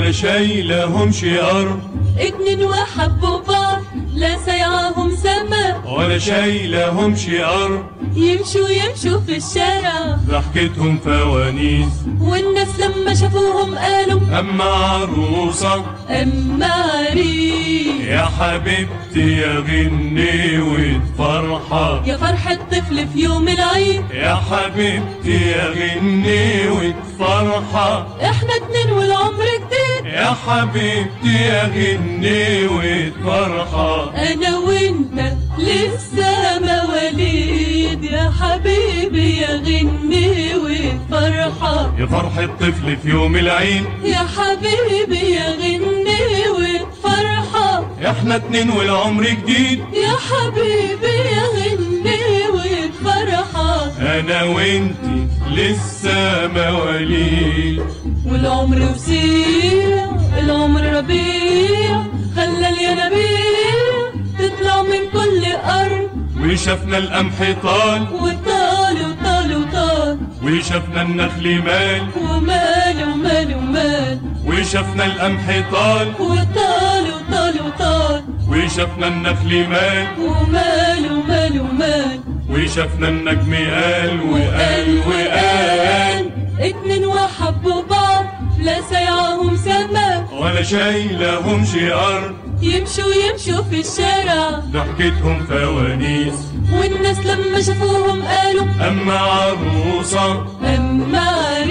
ولا شايلهم شقر اتنين وحبوا بعض لا سيعهم سما ولا شايلهم شقر يمشوا يمشوا في الشارع ضحكتهم فوانيس والناس لما شافوهم قالوا أما عروسة أما عريس يا حبيبتي يا غني وفرحة يا فرحة طفل في يوم العيد يا حبيبتي يا غني وفرحة احنا اتنين والعمر جديد يا حبيبتي يا غني وفرحة انا وانت لسه مواليد يا حبيبي يا غني وفرحة يا فرحة طفل في يوم العيد يا حبيبي يا غني وفرحة احنا اتنين والعمر جديد يا حبيبي يا غني وفرحة انا وانتي لسه مواليد والعمر وسيع العمر ربيع خلى الينابيع تطلع من كل أرض وشفنا القمح طال وطال وطال وطال وشفنا النخل مال ومال ومال ومال وشفنا القمح طال وطال وطال وطال وشفنا النخل مال ومال ومال ومال وشفنا النجم قال وقال وقال اتنين وحبوا بعض لا سيعهم سما ولا شايلهم شقر يمشوا يمشوا في الشارع ضحكتهم فوانيس والناس لما شافوهم قالوا اما عروسة أما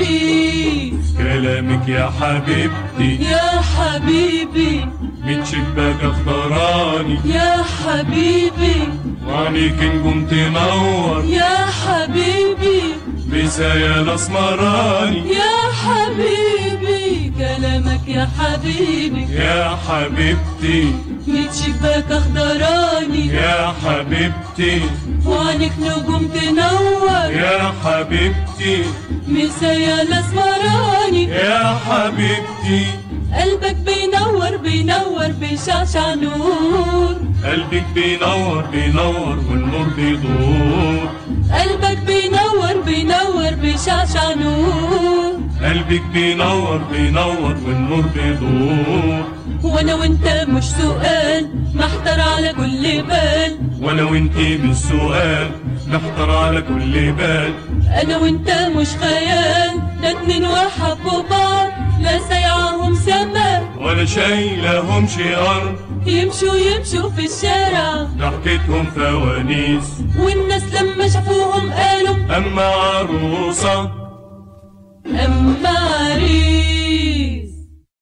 عريس كلامك يا حبيبتي يا حبيبي من شباك اخضراني يا حبيبي وعليك نجوم تنور يا حبيبي بسايا الاسمراني يا حبيبي كلامك يا حبيبي يا حبيبتي ميت شباك اخضراني يا حبيبتي وعنك نجوم تنور يا حبيبتي مسايا الاسمراني يا حبيبتي قلبك بينور بينور بيشعشع نور قلبك بينور بينور والنور بيدور قلبك بينور بينور بيشعشع نور قلبك بينور بينور والنور بيدور وانا وانت مش سؤال محتار على كل بال وانا وانتي بالسؤال نحتار على كل بال انا وانت مش خيال ده اتنين وحبوا بعض لا سيعهم سما ولا شايلهم شقر يمشوا يمشوا في الشارع ضحكتهم فوانيس والناس لما شافوهم قالوا اما عروسة اما عريس